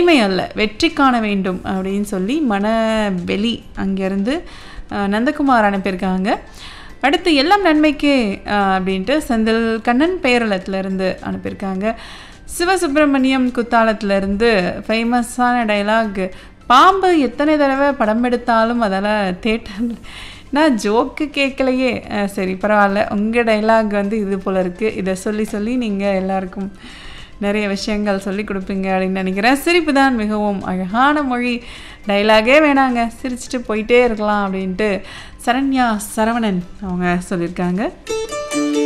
தீமை அல்ல வெற்றி காண வேண்டும் அப்படின்னு சொல்லி மனவெளி அங்கேருந்து அஹ், நந்தகுமார் அனுப்பியிருக்காங்க அடுத்து எல்லாம் நன்மைக்கே அஹ், அப்படின்ட்டு செந்தில் கண்ணன் பேரளத்துலேருந்து அனுப்பியிருக்காங்க சிவசுப்பிரமணியம் குத்தாலத்திலேருந்து ஃபேமஸான டைலாக் பாம்பு எத்தனை தடவை படம் எடுத்தாலும் அதெல்லாம் தேட்டர் நான் ஜோக்கு கேட்கலையே அஹ், சரி பரவாயில்ல உங்கள் டைலாக் வந்து இது போல் இருக்குது இதை சொல்லி சொல்லி நீங்கள் எல்லாருக்கும் நிறைய விஷயங்கள் சொல்லி கொடுப்பீங்க அப்படின்னு நினைக்கிறேன் சிரிப்பு தான் மிகவும் அழகான மொழி டைலாகே வேணாங்க சிரிச்சிட்டு போயிட்டே இருக்கலாம் அப்படின்ட்டு சரண்யா சரவணன் அவங்க சொல்லியிருக்காங்க